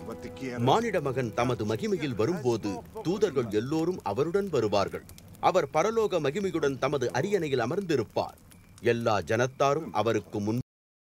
மானிட மகன் தமது மகிமையில் வரும்போது தூதர்கள் எல்லோரும் அவருடன் வருவார்கள் அவர் பரலோக மகிமையுடன் தமது அரியணையில் அமர்ந்திருப்பார் எல்லா ஜனத்தாரும் அவருக்கு முன்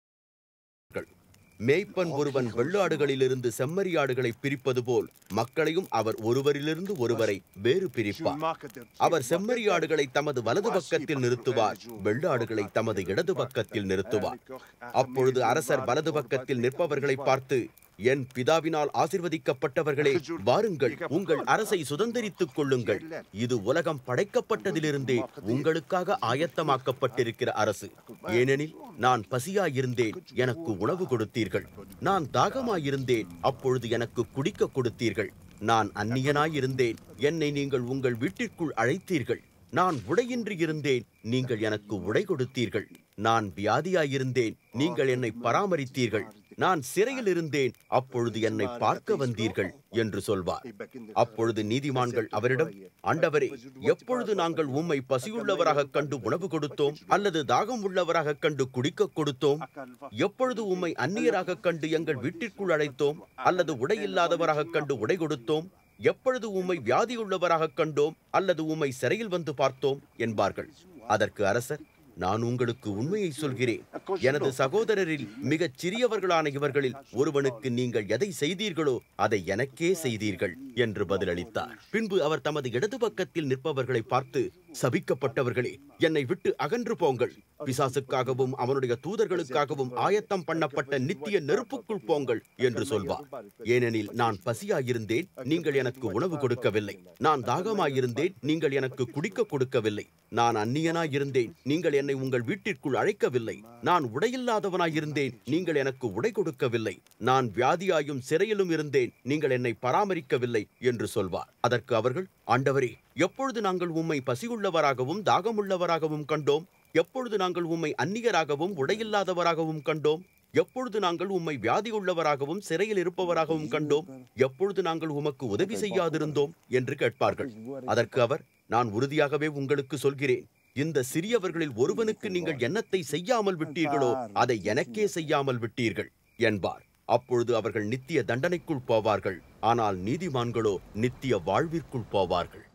மேய்ப்பன் ஒருவன் வெள்ளாடுகளிலிருந்து செம்மறியாடுகளை பிரிப்பது போல் மக்களையும் அவர் ஒருவரிலிருந்து ஒருவரை வேறு பிரிப்பார் அவர் செம்மறியாடுகளை தமது வலது பக்கத்தில் நிறுத்துவார் வெள்ளாடுகளை தமது இடது பக்கத்தில் நிறுத்துவார் அப்பொழுது அரசர் வலது பக்கத்தில் நிற்பவர்களை பார்த்து என் பிதாவினால் ஆசிர்வதிக்கப்பட்டவர்களே வாருங்கள் உங்கள் அரசை சுதந்தரித்துக் கொள்ளுங்கள் இது உலகம் படைக்கப்பட்டதிலிருந்தே உங்களுக்காக ஆயத்தமாக்கப்பட்டிருக்கிற அரசு ஏனெனில் நான் பசியாயிருந்தேன் எனக்கு உணவு கொடுத்தீர்கள் நான் தாகமாயிருந்தேன் அப்பொழுது எனக்கு குடிக்க கொடுத்தீர்கள் நான் அந்நியனாயிருந்தேன் என்னை நீங்கள் உங்கள் வீட்டிற்குள் அழைத்தீர்கள் நான் உடையின்றி இருந்தேன் நீங்கள் எனக்கு உடை கொடுத்தீர்கள் நான் வியாதியாயிருந்தேன் நீங்கள் என்னை பராமரித்தீர்கள் நான் சிறையில் இருந்தேன் அப்பொழுது என்னை பார்க்க வந்தீர்கள் என்று சொல்வார் அப்பொழுது நீதிமான்கள் அவரிடம் ஆண்டவரே எப்பொழுது நாங்கள் உம்மை பசியுள்ளவராக கண்டு உணவு கொடுத்தோம் அல்லது தாகம் உள்ளவராக கண்டு குடிக்க கொடுத்தோம் எப்பொழுது உம்மை அந்நியராக கண்டு எங்கள் வீட்டிற்குள் அழைத்தோம் அல்லது உடையில்லாதவராக கண்டு உடை கொடுத்தோம் எப்பொழுது உம்மை வியாதியுள்ளவராக கண்டோம் அல்லது உம்மை சிறையில் வந்து பார்த்தோம் என்பார்கள் அதற்கு அரசர் நான் உங்களுக்கு உண்மையை சொல்கிறேன் எனது சகோதரரில் மிகச் சிறியவர்களான இவர்களில் ஒருவனுக்கு நீங்கள் எதை செய்தீர்களோ அதை எனக்கே செய்தீர்கள் என்று பதிலளித்தார் பின்பு அவர் தமது இடது பக்கத்தில் நிற்பவர்களை பார்த்து சபிக்கப்பட்டவர்களே என்னை விட்டு அகன்று போங்கள் பிசாசுக்காகவும் அவனுடைய தூதர்களுக்காகவும் ஆயத்தம் பண்ணப்பட்ட நித்திய நெருப்புக்குள் போங்கள் என்று சொல்வார் ஏனெனில் நான் பசியாயிருந்தேன் நீங்கள் எனக்கு உணவு கொடுக்கவில்லை நான் தாகமாயிருந்தேன் நீங்கள் எனக்கு குடிக்க கொடுக்கவில்லை நான் அந்நியனாயிருந்தேன் நீங்கள் என்னை உங்கள் வீட்டிற்குள் அழைக்கவில்லை நான் உடையில்லாதவனாயிருந்தேன் நீங்கள் எனக்கு உடை கொடுக்கவில்லை நான் வியாதியாயும் சிறையிலும் இருந்தேன் நீங்கள் என்னை பராமரிக்கவில்லை என்று சொல்வார் அதற்கு அவர்கள் ஆண்டவரே எப்பொழுது நாங்கள் உம்மை பசியுள்ளவராகவும் தாகமுள்ளவராகவும் கண்டோம் எப்பொழுது நாங்கள் உம்மை அந்நியராகவும் உடையில்லாதவராகவும் கண்டோம் எப்பொழுது நாங்கள் உம்மை வியாதியுள்ளவராகவும் சிறையில் இருப்பவராகவும் கண்டோம் எப்பொழுது நாங்கள் உமக்கு உதவி செய்யாதிருந்தோம் என்று கேட்பார்கள் அதற்கு அவர் நான் உறுதியாகவே உங்களுக்கு சொல்கிறேன் இந்த சிறியவர்களில் ஒருவனுக்கு நீங்கள் என்னத்தை செய்யாமல் விட்டீர்களோ அதை எனக்கே செய்யாமல் விட்டீர்கள் என்பார் அப்பொழுது அவர்கள் நித்திய தண்டனைக்குள் போவார்கள் ஆனால் நீதிமான்களோ நித்திய வாழ்விற்குள் போவார்கள்